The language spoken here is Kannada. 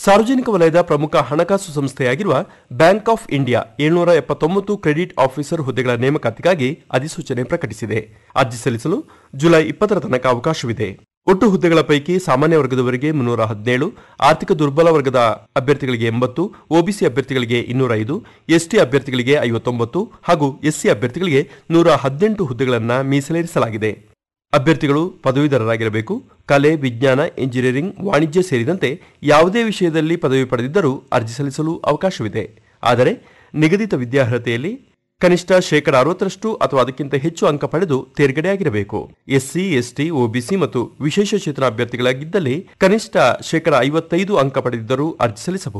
ಸಾರ್ವಜನಿಕ ವಲಯದ ಪ್ರಮುಖ ಹಣಕಾಸು ಸಂಸ್ಥೆಯಾಗಿರುವ ಬ್ಯಾಂಕ್ ಆಫ್ ಇಂಡಿಯಾ ಏಳ್ನೂರ ಎಪ್ಪತ್ತೊಂಬತ್ತು ಕ್ರೆಡಿಟ್ ಆಫೀಸರ್ ಹುದ್ದೆಗಳ ನೇಮಕಾತಿಗಾಗಿ ಅಧಿಸೂಚನೆ ಪ್ರಕಟಿಸಿದೆ ಅರ್ಜಿ ಸಲ್ಲಿಸಲು ಜುಲೈ ಇಪ್ಪತ್ತರ ತನಕ ಅವಕಾಶವಿದೆ ಒಟ್ಟು ಹುದ್ದೆಗಳ ಪೈಕಿ ಸಾಮಾನ್ಯ ವರ್ಗದವರಿಗೆ ಮುನ್ನೂರ ಹದಿನೇಳು ಆರ್ಥಿಕ ದುರ್ಬಲ ವರ್ಗದ ಅಭ್ಯರ್ಥಿಗಳಿಗೆ ಎಂಬತ್ತು ಒಬಿಸಿ ಅಭ್ಯರ್ಥಿಗಳಿಗೆ ಇನ್ನೂರ ಐದು ಎಸ್ಟಿ ಅಭ್ಯರ್ಥಿಗಳಿಗೆ ಐವತ್ತೊಂಬತ್ತು ಹಾಗೂ ಎಸ್ಸಿ ಅಭ್ಯರ್ಥಿಗಳಿಗೆ ನೂರ ಹದಿನೆಂಟು ಹುದ್ದೆಗಳನ್ನು ಮೀಸಲಿರಿಸಲಾಗಿದೆ ಅಭ್ಯರ್ಥಿಗಳು ಪದವೀಧರರಾಗಿರಬೇಕು ಕಲೆ ವಿಜ್ಞಾನ ಇಂಜಿನಿಯರಿಂಗ್ ವಾಣಿಜ್ಯ ಸೇರಿದಂತೆ ಯಾವುದೇ ವಿಷಯದಲ್ಲಿ ಪದವಿ ಪಡೆದಿದ್ದರೂ ಅರ್ಜಿ ಸಲ್ಲಿಸಲು ಅವಕಾಶವಿದೆ ಆದರೆ ನಿಗದಿತ ವಿದ್ಯಾರ್ಹತೆಯಲ್ಲಿ ಕನಿಷ್ಠ ಶೇಕಡ ಅರವತ್ತರಷ್ಟು ಅಥವಾ ಅದಕ್ಕಿಂತ ಹೆಚ್ಚು ಅಂಕ ಪಡೆದು ತೇರ್ಗಡೆಯಾಗಿರಬೇಕು ಎಸ್ಸಿ ಎಸ್ಟಿ ಒಬಿಸಿ ಮತ್ತು ವಿಶೇಷ ಚೇತನ ಅಭ್ಯರ್ಥಿಗಳಾಗಿದ್ದಲ್ಲಿ ಕನಿಷ್ಠ ಶೇಕಡ ಐವತ್ತೈದು ಅಂಕ ಪಡೆದಿದ್ದರೂ ಅರ್ಜಿ ಸಲ್ಲಿಸಬಹುದು